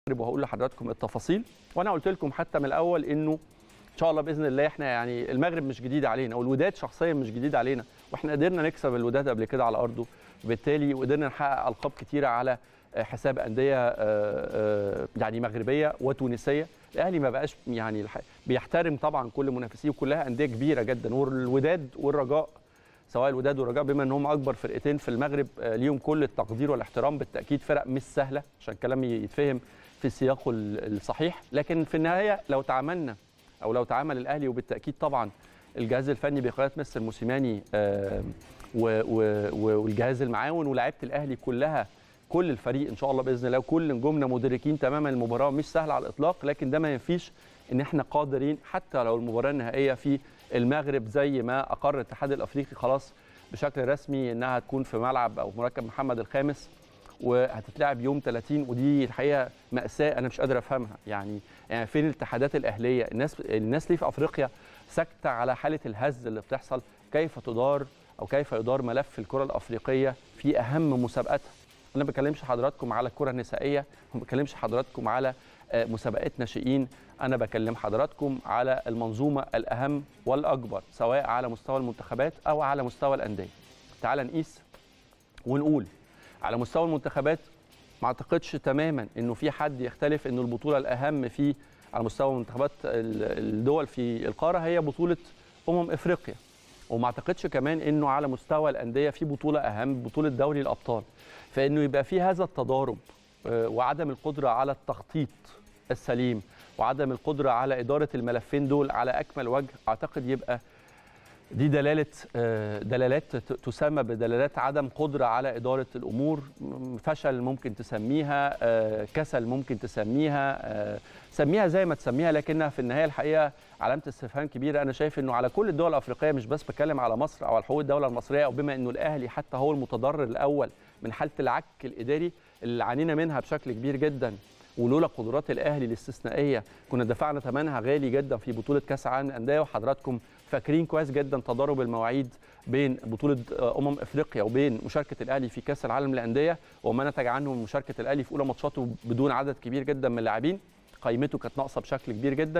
وهقول لحضراتكم التفاصيل وانا قلت لكم حتى من الاول انه ان شاء الله باذن الله احنا يعني المغرب مش جديد علينا والوداد شخصيا مش جديد علينا واحنا قدرنا نكسب الوداد قبل كده على ارضه بالتالي وقدرنا نحقق القاب كتيره على حساب انديه يعني مغربيه وتونسيه الاهلي ما بقاش يعني بيحترم طبعا كل منافسيه وكلها انديه كبيره جدا والوداد والرجاء سواء الوداد والرجاء بما ان هم اكبر فرقتين في المغرب ليهم كل التقدير والاحترام بالتاكيد فرق مش سهله عشان كلامي يتفهم في سياقه الصحيح لكن في النهايه لو تعاملنا او لو تعامل الاهلي وبالتاكيد طبعا الجهاز الفني بقياده مستر موسيماني والجهاز المعاون ولاعيبه الاهلي كلها كل الفريق ان شاء الله باذن الله وكل نجومنا مدركين تماما المباراه مش سهله على الاطلاق لكن ده ما ينفيش ان احنا قادرين حتى لو المباراه النهائيه في المغرب زي ما اقر الاتحاد الافريقي خلاص بشكل رسمي انها تكون في ملعب او مركب محمد الخامس وهتتلعب يوم 30 ودي الحقيقه ماساه انا مش قادر افهمها يعني يعني فين الاتحادات الاهليه الناس الناس ليه في افريقيا ساكته على حاله الهز اللي بتحصل كيف تدار او كيف يدار ملف الكره الافريقيه في اهم مسابقاتها انا ما بكلمش حضراتكم على الكره النسائيه وما بكلمش حضراتكم على مسابقات ناشئين انا بكلم حضراتكم على المنظومه الاهم والاكبر سواء على مستوى المنتخبات او على مستوى الانديه تعال نقيس ونقول على مستوى المنتخبات ما اعتقدش تماما انه في حد يختلف انه البطوله الاهم في على مستوى منتخبات الدول في القاره هي بطوله امم افريقيا وما اعتقدش كمان انه على مستوى الانديه في بطوله اهم بطوله دوري الابطال فانه يبقى في هذا التضارب وعدم القدره على التخطيط السليم وعدم القدره على اداره الملفين دول على اكمل وجه اعتقد يبقى دي دلاله دلالات تسمى بدلالات عدم قدره على اداره الامور فشل ممكن تسميها كسل ممكن تسميها سميها زي ما تسميها لكنها في النهايه الحقيقه علامه استفهام كبيره انا شايف انه على كل الدول الافريقيه مش بس بتكلم على مصر او على حقوق الدوله المصريه او بما انه الاهلي حتى هو المتضرر الاول من حاله العك الاداري اللي عانينا منها بشكل كبير جدا ولولا قدرات الاهلي الاستثنائيه كنا دفعنا ثمنها غالي جدا في بطوله كاس العالم للانديه وحضراتكم فاكرين كويس جدا تضارب المواعيد بين بطوله امم افريقيا وبين مشاركه الاهلي في كاس العالم للانديه وما نتج عنه من مشاركه الاهلي في اولى ماتشاته بدون عدد كبير جدا من اللاعبين قيمته كانت ناقصه بشكل كبير جدا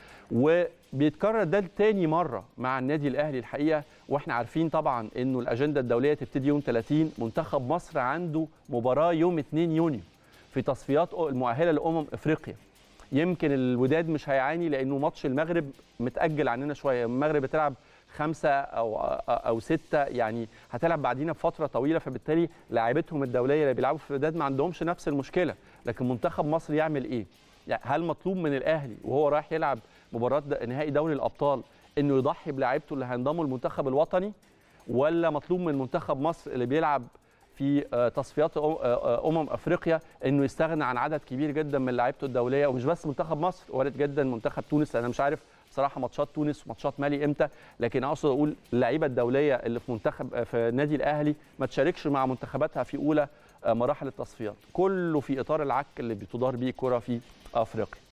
وبيتكرر ده تاني مره مع النادي الاهلي الحقيقه واحنا عارفين طبعا انه الاجنده الدوليه تبتدي يوم 30 منتخب مصر عنده مباراه يوم 2 يونيو في تصفيات المؤهله لامم افريقيا يمكن الوداد مش هيعاني لانه ماتش المغرب متاجل عننا شويه المغرب بتلعب خمسة أو أو ستة يعني هتلعب بعدينا بفترة طويلة فبالتالي لاعيبتهم الدولية اللي بيلعبوا في الوداد ما عندهمش نفس المشكلة لكن منتخب مصر يعمل إيه؟ يعني هل مطلوب من الأهلي وهو رايح يلعب مباراة نهائي دوري الأبطال إنه يضحي بلاعيبته اللي هينضموا المنتخب الوطني ولا مطلوب من منتخب مصر اللي بيلعب في تصفيات امم افريقيا انه يستغنى عن عدد كبير جدا من لعيبته الدوليه ومش بس منتخب مصر وارد جدا منتخب تونس انا مش عارف بصراحه ماتشات تونس وماتشات مالي امتى لكن اقصد اقول اللعيبه الدوليه اللي في منتخب في النادي الاهلي ما تشاركش مع منتخباتها في اولى مراحل التصفيات كله في اطار العك اللي بتدار بيه كره في افريقيا